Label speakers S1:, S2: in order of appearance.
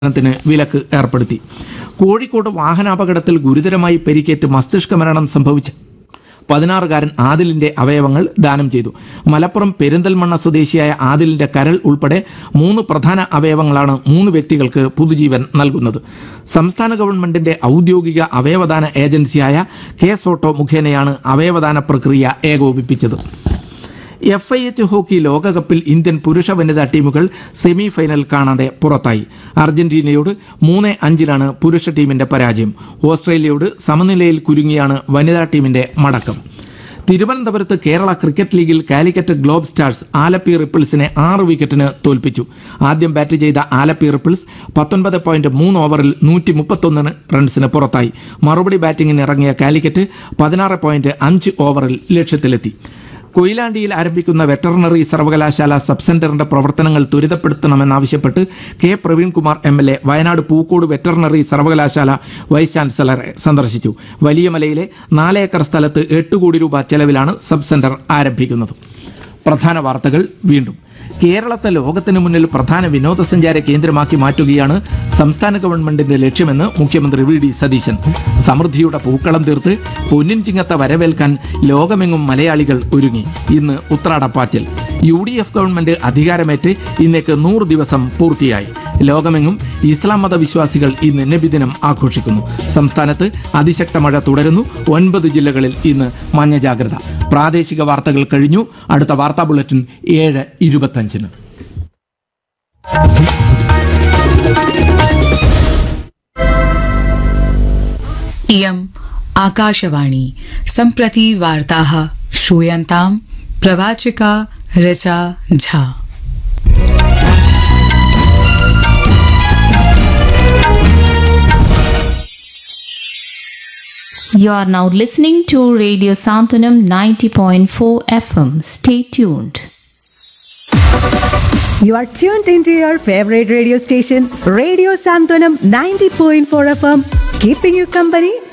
S1: ത്തിന് വിലക്ക് ഏർപ്പെടുത്തി കോഴിക്കോട് വാഹനാപകടത്തിൽ ഗുരുതരമായി പരിക്കേറ്റ് മസ്തിഷ്ക മരണം സംഭവിച്ച പതിനാറുകാരൻ ആദിലിന്റെ അവയവങ്ങൾ ദാനം ചെയ്തു മലപ്പുറം പെരിന്തൽമണ്ണ സ്വദേശിയായ ആദിലിന്റെ കരൾ ഉൾപ്പെടെ മൂന്ന് പ്രധാന അവയവങ്ങളാണ് മൂന്ന് വ്യക്തികൾക്ക് പുതുജീവൻ നൽകുന്നത് സംസ്ഥാന ഗവൺമെന്റിന്റെ ഔദ്യോഗിക അവയവദാന ഏജൻസിയായ കെ സോട്ടോ മുഖേനയാണ് അവയവദാന പ്രക്രിയ ഏകോപിപ്പിച്ചത് എഫ് ഐ എച്ച് ഹോക്കി ലോകകപ്പിൽ ഇന്ത്യൻ പുരുഷ വനിതാ ടീമുകൾ സെമി ഫൈനൽ കാണാതെ പുറത്തായി അർജന്റീനയോട് മൂന്ന് അഞ്ചിലാണ് പുരുഷ ടീമിന്റെ പരാജയം ഓസ്ട്രേലിയയോട് സമനിലയിൽ കുരുങ്ങിയാണ് വനിതാ ടീമിന്റെ മടക്കം തിരുവനന്തപുരത്ത് കേരള ക്രിക്കറ്റ് ലീഗിൽ കാലിക്കറ്റ് ഗ്ലോബ് സ്റ്റാർസ് ആലപ്പി റിപ്പിൾസിനെ ആറ് വിക്കറ്റിന് തോൽപ്പിച്ചു ആദ്യം ബാറ്റ് ചെയ്ത ആലപ്പി റിപ്പിൾസ് പത്തൊൻപത് പോയിന്റ് മൂന്ന് ഓവറിൽ നൂറ്റി മുപ്പത്തൊന്ന് റൺസിന് പുറത്തായി മറുപടി ബാറ്റിംഗിന് ഇറങ്ങിയ കാലിക്കറ്റ് പതിനാറ് പോയിന്റ് അഞ്ച് ഓവറിൽ ലക്ഷ്യത്തിലെത്തി കൊയിലാണ്ടിയിൽ ആരംഭിക്കുന്ന വെറ്ററിനറി സർവകലാശാല സബ് സെന്ററിന്റെ പ്രവർത്തനങ്ങൾ ത്വരിതപ്പെടുത്തണമെന്നാവശ്യപ്പെട്ട് K Praveenkumar M L A Wayanad Pookode veterinary സർവകലാശാല വൈസ് ചാൻസലറെ സന്ദർശിച്ചു വലിയമലയിലെ നാല് ഏക്കർ സ്ഥലത്ത് എട്ട് കോടി രൂപ ചെലവിലാണ് സബ് സെന്റർ ആരംഭിക്കുന്നത് പ്രധാന വാർത്തകൾ വീണ്ടും കേരളത്തെ ലോകത്തിന് മുന്നിൽ പ്രധാന വിനോദസഞ്ചാര കേന്ദ്രമാക്കി മാറ്റുകയാണ് സംസ്ഥാന ഗവൺമെന്റിന്റെ ലക്ഷ്യമെന്ന് മുഖ്യമന്ത്രി വി ഡി സതീശൻ സമൃദ്ധിയുടെ പൂക്കളം തീർത്ത് പൊന്നിൻ ചിങ്ങത്തെ വരവേൽക്കാൻ ലോകമെങ്ങും മലയാളികൾ ഒരുങ്ങി ഇന്ന് ഉത്രാടപ്പാച്ചിൽ യു ഡി എഫ് ഗവൺമെന്റ് അധികാരമേറ്റ് ഇന്നേക്ക് നൂറ് ദിവസം പൂർത്തിയായി ലോകമെങ്ങും ഇസ്ലാം മത വിശ്വാസികൾ ഇന്ന് നബിദിനം ആഘോഷിക്കുന്നു സംസ്ഥാനത്ത് അതിശക്ത മഴ തുടരുന്നു ഒൻപത് ജില്ലകളിൽ ഇന്ന് മഞ്ഞ ജാഗ്രത പ്രാദേശിക വാർത്തകൾ കഴിഞ്ഞു അടുത്ത വാർത്താ ബുള്ളറ്റിൻ ഏഴ് ഇരുപത്തഞ്ചിന്
S2: इयम् आकाशवाणी सम्प्रति वार्ताः श्रूयन्ताम् प्रवाचिका Richa Jha
S3: You are now listening to Radio Santanam 90.4 FM. Stay tuned.
S4: You are tuned into your favorite radio station, Radio Santonam 90.4 FM, keeping you company